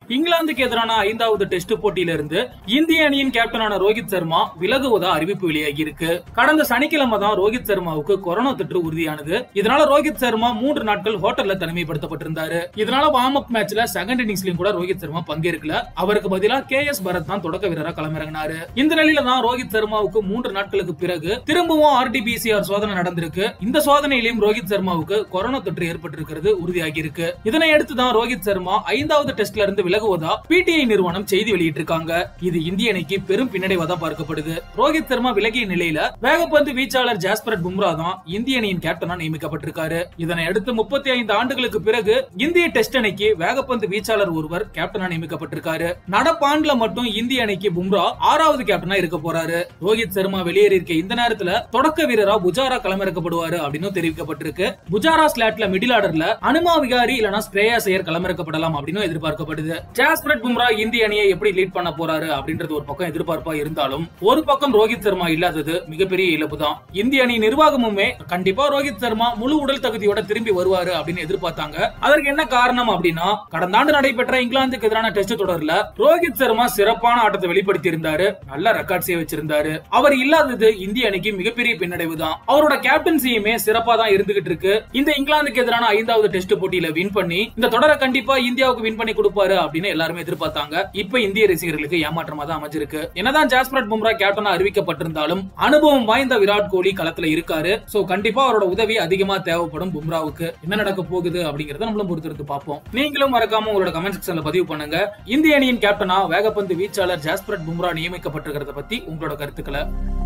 இங்கிலாந்துக்கு எதிரான ஐந்தாவது டெஸ்ட் போட்டியில இருந்து இந்திய அணியின் கேப்டனான ரோஹித் சர்மா விலகுவதா அறிவிப்பு வெளியாகி இருக்கு கடந்த சனிக்கிழமை தான் ரோஹித் சர்மாவுக்கு கொரோனா தொற்று உறுதியானது இதனால ரோஹித் சர்மா மூன்று நாட்கள் ஹோட்டல்ல தனிமைப்படுத்தப்பட்டிருந்தாரு இதனால வார்ம் அப் மேட்ச்ல செகண்ட் இன்னிங்ஸ்லயும் கூட ரோஹித் சர்மா பங்கேற்கல அவருக்கு பதிலா கே எஸ் பரத் தான் தொடக்க வீரரா களமிறங்கினாரு இந்த நிலையில தான் ரோஹித் சர்மாவுக்கு மூன்று நாட்களுக்கு பிறகு திரும்பவும் ஆர்டிபிசிஆர் சோதனை நடந்திருக்கு இந்த சோதனையிலும் ரோஹித் சர்மாவுக்கு கொரோனா தொற்று ஏற்பட்டிருக்கிறது உறுதியாகி இருக்கு இதனை அடுத்து தான் ரோஹித் சர்மா ஐந்தாவது டெஸ்ட்ல இருந்து விலகுவதா பிடிஐ நிறுவனம் செய்தி வெளியிட்டிருக்காங்க இது இந்திய அணிக்கு பெரும் பின்னடைவா தான் பார்க்கப்படுது ரோஹித் சர்மா விலகிய நிலையில வேகப்பந்து வீச்சாளர் ஜாஸ்பரட் பும்ரா தான் இந்திய அணியின் கேப்டனா நியமிக்கப்பட்டிருக்காரு இதனை அடுத்து முப்பத்தி ஐந்து ஆண்டுகளுக்கு பிறகு இந்திய டெஸ்ட் அணிக்கு வேகப்பந்து வீச்சாளர் ஒருவர் கேப்டனா நியமிக்கப்பட்டிருக்காரு நடப்பாண்டுல மட்டும் இந்திய அணிக்கு பும்ரா ஆறாவது கேப்டனா இருக்க போறாரு ரோஹித் சர்மா வெளியேறி இருக்க இந்த நேரத்துல தொடக்க வீரரா புஜாரா களமிறக்கப்படுவாரு அப்படின்னு தெரிவிக்கப்பட்டிருக்கு புஜாரா ஸ்லாட்ல மிடில் ஆர்டர்ல அனுமா விகாரி இல்லனா ஸ்ரேயா செயர் களமிறக்கப்படலாம் அப்படின்னு எதிர்பார்க்கப்படுது ஜாஸ்பிரட் பும்ரா இந்திய அணியை எப்படி லீட் பண்ண போறாரு அப்படின்றது ஒரு பக்கம் எதிர்பார்ப்பா இருந்தாலும் ஒரு பக்கம் ரோஹித் சர்மா இல்லாதது மிகப்பெரிய இழப்பு தான் இந்திய அணி நிர்வாகமுமே கண்டிப்பா ரோஹித் சர்மா முழு உடல் தகுதியோட திரும்பி வருவாரு அப்படின்னு எதிர்பார்த்தாங்க அதற்கு என்ன காரணம் அப்படின்னா கடந்த ஆண்டு நடைபெற்ற இங்கிலாந்துக்கு எதிரான டெஸ்ட் தொடர்ல ரோஹித் சர்மா சிறப்பான ஆட்டத்தை வெளிப்படுத்தி இருந்தாரு நல்ல ரெக்கார்ட்ஸே வச்சிருந்தாரு அவர் இல்லாதது இந்திய அணிக்கு மிகப்பெரிய பின்னடைவு தான் அவரோட கேப்டன்சியுமே சிறப்பா தான் இருந்துகிட்டு இருக்கு இந்த இங்கிலாந்துக்கு எதிரான ஐந்தாவது டெஸ்ட் போட்டியில வின் பண்ணி இந்த தொடரை கண்டிப்பா இந்தியாவுக்கு வின் பண்ணி கொடுப்பாரு அப்படின்னு எல்லாருமே எதிர்பார்த்தாங்க இப்ப இந்திய ரசிகர்களுக்கு ஏமாற்றமா தான் அமைஞ்சிருக்கு என்னதான் ஜாஸ்பிரட் பும்ரா கேப்டனா அறிவிக்கப்பட்டிருந்தாலும் அனுபவம் வாய்ந்த விராட் கோலி களத்துல இருக்காரு சோ கண்டிப்பா அவரோட உதவி அதிகமா தேவைப்படும் பும்ராவுக்கு என்ன நடக்க போகுது அப்படிங்கறத நம்மளும் பொறுத்திருந்து பார்ப்போம் நீங்களும் மறக்காம உங்களோட கமெண்ட் செக்ஷன்ல பதிவு பண்ணுங்க இந்திய அணியின் கேப்டனா வேகப்பந்து வீச்சாளர் ஜாஸ்பிரட் பும்ரா நியமிக்கப்பட்டிருக்கிறத பத்தி உங்களோட கருத்துக்களை